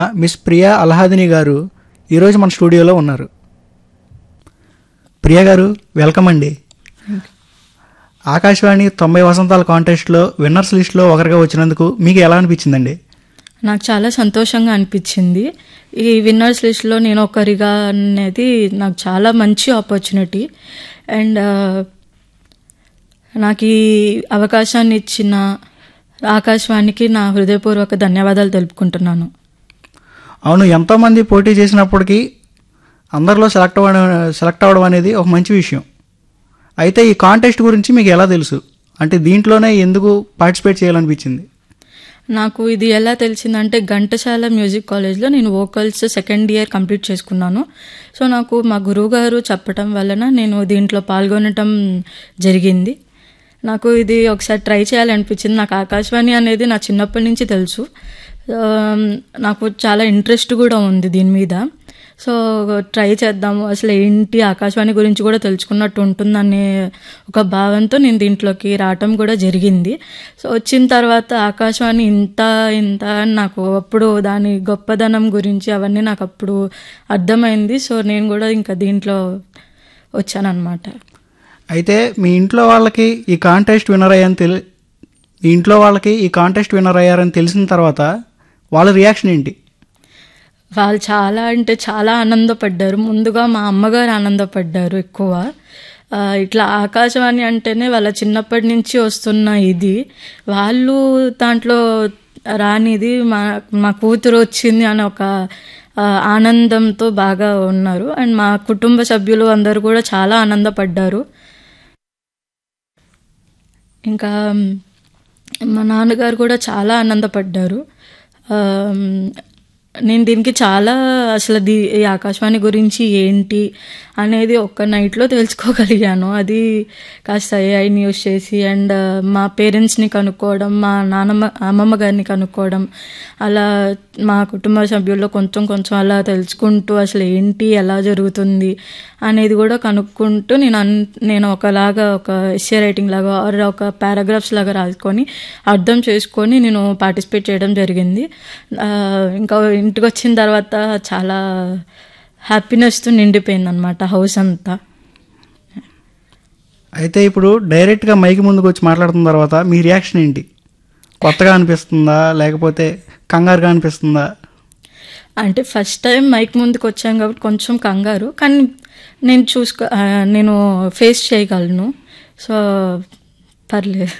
miss Priya అల్హాదిని గారు ఈరోజు మన స్టూడియోలో ఉన్నారు ప్రియా గారు వెల్కమ్ అండి ఆకాశవాణి తొంభై వసంతాల కాంటెస్ట్లో విన్నర్స్ లిస్ట్లో ఒకరిగా వచ్చినందుకు మీకు ఎలా అనిపించిందండి నాకు చాలా సంతోషంగా అనిపించింది ఈ విన్నర్స్ లిస్ట్లో నేను ఒకరిగా అనేది నాకు చాలా మంచి ఆపర్చునిటీ అండ్ నాకు ఈ అవకాశాన్ని ఇచ్చిన ఆకాశవాణికి నా హృదయపూర్వక ధన్యవాదాలు తెలుపుకుంటున్నాను అవును ఎంతోమంది పోటీ చేసినప్పటికీ అందరిలో సెలెక్ట్ అవ్వడం సెలెక్ట్ అవ్వడం అనేది ఒక మంచి విషయం అయితే ఈ కాంటెస్ట్ గురించి మీకు ఎలా తెలుసు అంటే దీంట్లోనే ఎందుకు పార్టిసిపేట్ చేయాలనిపించింది నాకు ఇది ఎలా తెలిసిందంటే ఘంటసాల మ్యూజిక్ కాలేజ్లో నేను వోకల్స్ సెకండ్ ఇయర్ కంప్లీట్ చేసుకున్నాను సో నాకు మా గురువుగారు చెప్పటం వలన నేను దీంట్లో పాల్గొనటం జరిగింది నాకు ఇది ఒకసారి ట్రై చేయాలనిపించింది నాకు ఆకాశవాణి అనేది నా చిన్నప్పటి నుంచి తెలుసు ఆ, నాకు చాలా ఇంట్రెస్ట్ కూడా ఉంది దీని మీద సో ట్రై చేద్దాము అసలు ఏంటి ఆకాశవాణి గురించి కూడా తెలుసుకున్నట్టు ఉంటుందనే ఒక భావంతో నేను దీంట్లోకి రావటం కూడా జరిగింది సో వచ్చిన తర్వాత ఆకాశవాణి ఇంత ఇంత అని నాకు అప్పుడు దాని గొప్పదనం గురించి అవన్నీ నాకు అప్పుడు అర్థమైంది సో నేను కూడా ఇంకా దీంట్లో వచ్చానన్నమాట అయితే మీ ఇంట్లో వాళ్ళకి ఈ కాంటెస్ట్ విన్నర్ అయ్యారని తెలి మీ ఇంట్లో వాళ్ళకి ఈ కాంటెస్ట్ విన్నర్ అయ్యారని తెలిసిన తర్వాత వాళ్ళ రియాక్షన్ ఏంటి వాళ్ళు చాలా అంటే చాలా ఆనందపడ్డారు ముందుగా మా అమ్మగారు ఆనందపడ్డారు ఎక్కువ ఆ, ఇట్లా ఆకాశవాణి అంటేనే వాళ్ళ చిన్నప్పటి నుంచి వస్తున్న ఇది వాళ్ళు దాంట్లో రానిది మా మా కూతురు వచ్చింది అని ఒక ఆ, ఆనందంతో బాగా ఉన్నారు అండ్ మా కుటుంబ సభ్యులు అందరూ కూడా చాలా ఆనందపడ్డారు ఇంకా మా నాన్నగారు కూడా చాలా ఆనందపడ్డారు ఆమ్, నేను దీనికి చాలా అసలు దీ ఈ ఆకాశవాణి గురించి ఏంటి అనేది ఒక్క నైట్లో తెలుసుకోగలిగాను అది కాస్త ఏఐ న్యూస్ చేసి అండ్ మా పేరెంట్స్ని కనుక్కోవడం మా నాన్నమ్మ అమ్మమ్మ గారిని కనుక్కోవడం అలా మా కుటుంబ సభ్యుల్లో కొంచెం కొంచెం అలా తెలుసుకుంటూ అసలు ఏంటి ఎలా జరుగుతుంది అనేది కూడా కనుక్కుంటూ నేను అన్ నేను ఒకలాగా ఒక ఎస్ఏ రైటింగ్ లాగా ఆర్ ఒక పారాగ్రాఫ్స్ లాగా రాసుకొని అర్థం చేసుకొని నేను పార్టిసిపేట్ చేయడం జరిగింది ఆ, ఇంకా ఇంటికి వచ్చిన తర్వాత చాలా హ్యాపీనెస్తో నిండిపోయింది అనమాట హౌస్ అంతా అయితే ఇప్పుడు డైరెక్ట్గా మైక్ ముందుకు వచ్చి మాట్లాడుతున్న తర్వాత మీ రియాక్షన్ ఏంటి కొత్తగా అనిపిస్తుందా లేకపోతే కంగారుగా అనిపిస్తుందా అంటే ఫస్ట్ టైం మైక్ ముందుకు వచ్చాం కాబట్టి కొంచెం కంగారు కానీ నేను చూసుకో ఆ, నేను ఫేస్ చేయగలను సో పర్లేదు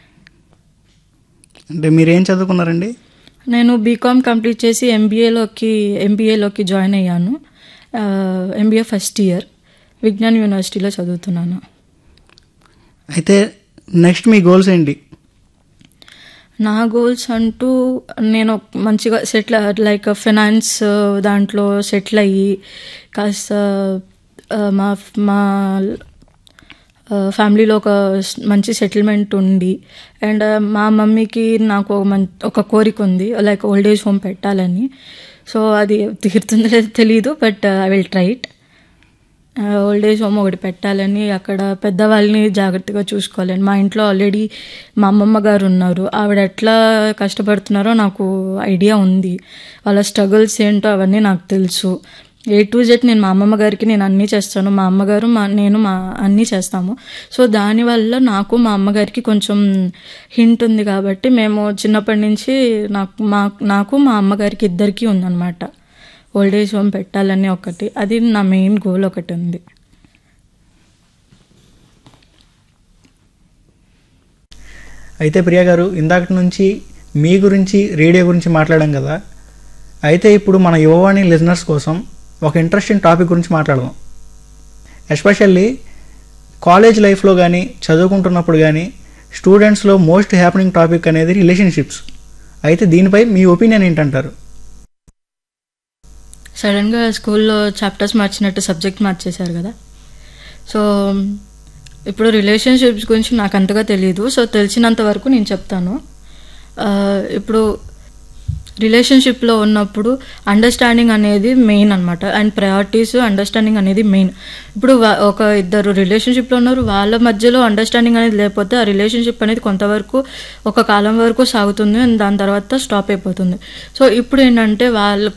అంటే మీరు ఏం చదువుకున్నారండి నేను బీకామ్ కంప్లీట్ చేసి ఎంబీఏలోకి ఎంబీఏలోకి జాయిన్ అయ్యాను ఎంబీఏ ఫస్ట్ ఇయర్ విజ్ఞాన్ యూనివర్సిటీలో చదువుతున్నాను అయితే నెక్స్ట్ మీ గోల్స్ ఏంటి నా గోల్స్ అంటూ నేను మంచిగా సెటిల్ లైక్ ఫైనాన్స్ దాంట్లో సెటిల్ అయ్యి కాస్త ఆ, మా మా ఫ్యామిలీలో ఒక స్- మంచి సెటిల్మెంట్ ఉండి అండ్ మా మమ్మీకి నాకు ఒక మం ఒక కోరిక ఉంది లైక్ ఓల్డ్ ఏజ్ హోమ్ పెట్టాలని సో అది తీరుతుందో లేదో తెలీదు but I will try it old age home ఒకటి పెట్టాలని అక్కడ పెద్దవాళ్ళని జాగ్రత్తగా చూసుకోవాలని మా ఇంట్లో ఆల్రెడీ మా అమ్మమ్మ గారు ఉన్నారు ఆవిడ ఎట్లా కష్టపడుతున్నారో నాకు ఐడియా ఉంది వాళ్ళ స్ట్రగుల్స్ ఏంటో అవన్నీ నాకు తెలుసు ఏ టు జెడ్ నేను మా అమ్మమ్మ గారికి నేను అన్నీ చేస్తాను మా అమ్మగారు మా నేను మా అన్నీ చేస్తాము సో దానివల్ల నాకు మా అమ్మగారికి కొంచెం హింట్ ఉంది కాబట్టి మేము చిన్నప్పటి నుంచి నాకు మా నాకు మా అమ్మగారికి ఇద్దరికీ ఉందన్నమాట ఓల్డ్ ఏజ్ హోమ్ పెట్టాలని ఒకటి అది నా మెయిన్ గోల్ ఒకటి ఉంది అయితే ప్రియా గారు ఇందాక నుంచి మీ గురించి రేడియో గురించి మాట్లాడాం కదా అయితే ఇప్పుడు మన యువవాణి లిజనర్స్ కోసం ఒక ఇంట్రెస్టింగ్ టాపిక్ గురించి మాట్లాడదాం ఎస్పెషల్లీ కాలేజ్ లైఫ్లో కానీ చదువుకుంటున్నప్పుడు కానీ స్టూడెంట్స్లో మోస్ట్ హ్యాపెనింగ్ టాపిక్ అనేది రిలేషన్షిప్స్ అయితే దీనిపై మీ ఒపీనియన్ ఏంటంటారు సడన్గా స్కూల్లో చాప్టర్స్ మార్చినట్టు సబ్జెక్ట్ మార్చేశారు కదా సో ఇప్పుడు రిలేషన్షిప్స్ గురించి నాకు అంతగా తెలియదు సో తెలిసినంత వరకు నేను చెప్తాను ఆ, ఇప్పుడు రిలేషన్షిప్లో ఉన్నప్పుడు అండర్స్టాండింగ్ అనేది మెయిన్ అనమాట అండ్ ప్రయారిటీస్ అండర్స్టాండింగ్ అనేది మెయిన్ ఇప్పుడు వా- ఒక ఇద్దరు రిలేషన్షిప్లో ఉన్నారు వాళ్ళ మధ్యలో అండర్స్టాండింగ్ అనేది లేకపోతే ఆ రిలేషన్షిప్ అనేది కొంతవరకు ఒక కాలం వరకు సాగుతుంది అండ్ దాని తర్వాత స్టాప్ అయిపోతుంది సో ఇప్పుడు ఏంటంటే వాళ్ళ